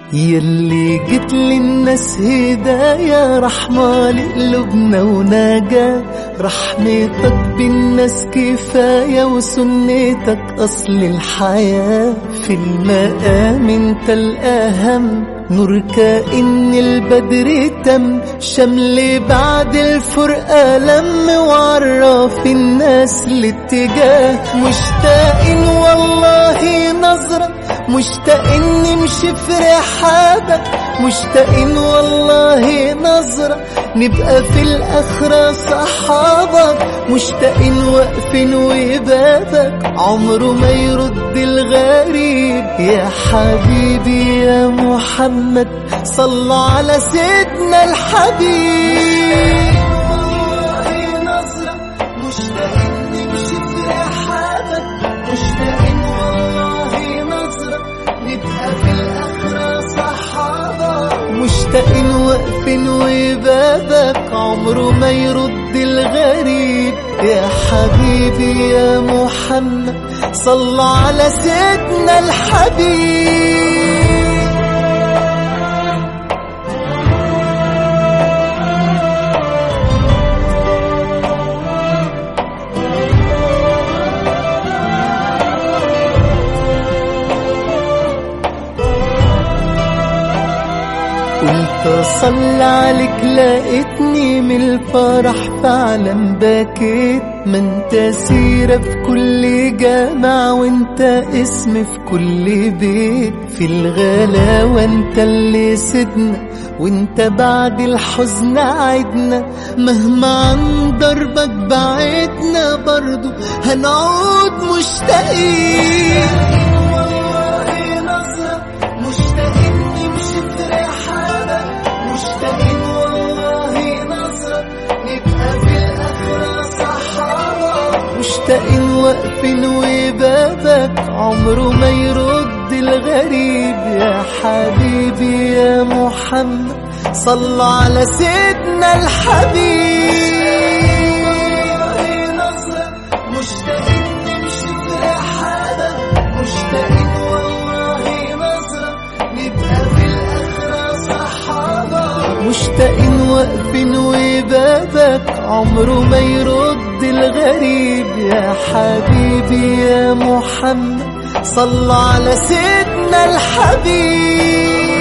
يلي جيت للناس هدايا رحمة لقلوبنا ونجاة رحمتك بالناس كفاية وسنتك أصل الحياة في المقام انت الأهم نور كأن البدر تم شمل بعد الفرقة لم وعرف الناس الاتجاه مشتاقين والله نظرة مشتاقين نمشي في رحابك مشتاقين والله نظرة نبقى في الآخرة صحابك مشتاقين واقفين وبابك عمره ما يرد الغريب يا حبيبي يا محمد صلوا على سيدنا الحبيب والله نظرة مشتاقين نمشي في رحابك مشتاقين والله نظرة نبقى في الآخرة صحابة مشتاقين واقفين وبابك عمره ما يرد الغريب يا حبيبي يا محمد صلوا على سيدنا الحبيب قلت اصلي عليك لقيتني من الفرح فعلا بكيت ما انت سيرة في كل جامع وانت اسم في كل بيت في الغلاوة انت اللي سيدنا وانت بعد الحزن عدنا مهما عن دربك بعدنا برضو هنعود مشتاقين والله نظرة مشتاقين نمشي في رحابك مشتاقين والله نظرة نبقى في الآخرة صحابة مشتاقين واقفين وبابك عمره ما يرد الغريب يا حبيبي يا محمد صلوا على سيدنا الحبيب مشتاقين نمشي في رحابك مشتاقين والله نظرة نبقى في الآخرة صحابة مشتاقين واقفين وبابك عمره ما يرد الغريب يا حبيبي يا محمد صلوا على سيدنا الحبيب